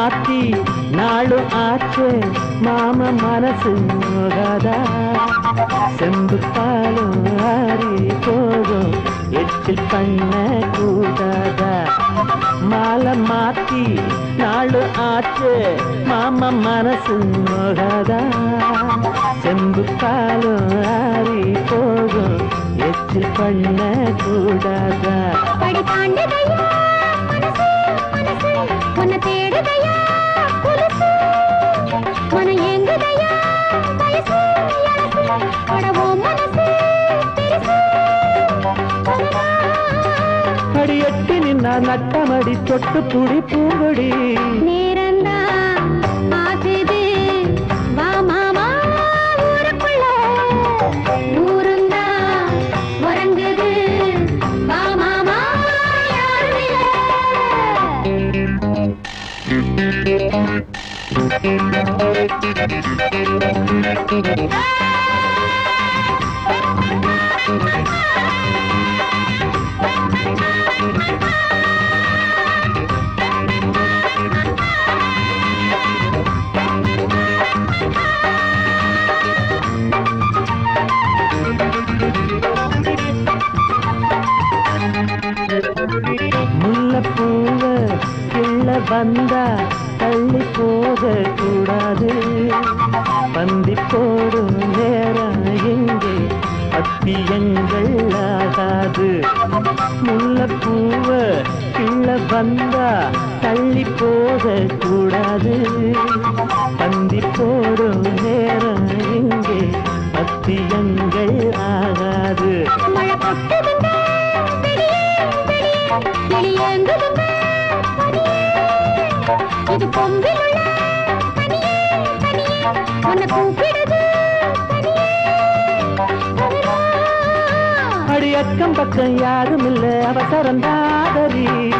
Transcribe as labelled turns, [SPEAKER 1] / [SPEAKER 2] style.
[SPEAKER 1] மாத்தி நாளும் ஆச்சு மாம மனசு நோகாதா செம்பு பாலும் ஆறி போகும் எச்சில் பண்ண கூடாதா மாலை மாத்தி நாளும் ஆச்சு மாம மனசு நோகாதா செம்பு பாலும் ஆறி போகும் எச்சில் பண்ண கூடாதா
[SPEAKER 2] படி தாண்டுதையா மனசு மனசு உன்னை தேடுதையா புதுசு மன ஏங்குதையா வயசு இளசு படவோ மனசு பெருசு அதுதான்
[SPEAKER 1] அடி எட்டி நின்னா நட்டமடி தொட்டு புடி பூங்கொடி
[SPEAKER 2] நேரந்தான் ஆகுது வா மாமா ஊருக்குள்ள ஊருந்தான் உறங்குது வா மாமா யாரும் இல்லை
[SPEAKER 1] முல்லைப்பூவ கிள்ள வந்தா தள்ளி போக கூடாது பந்தி போடும் நேரம் எங்கே பத்தியங்கள் ஆகாது முல்லைப்பூவ கிள்ள வந்தா தள்ளி போக கூடாது பந்தி போடும் நேரம் எங்கே பத்தியங்கள் ஆகாது
[SPEAKER 2] மழை கொட்டுதுங்க வெளியே வெளியே வெளியேங்குதுங்க பனியே. இது கொம்பில் உள்ள பனியே பனியே உன்னை கூப்பிடுது பனியே அதுதான்
[SPEAKER 1] அடி அக்கம் பக்கம் யாரும் இல்ல அவசரம் தாதரி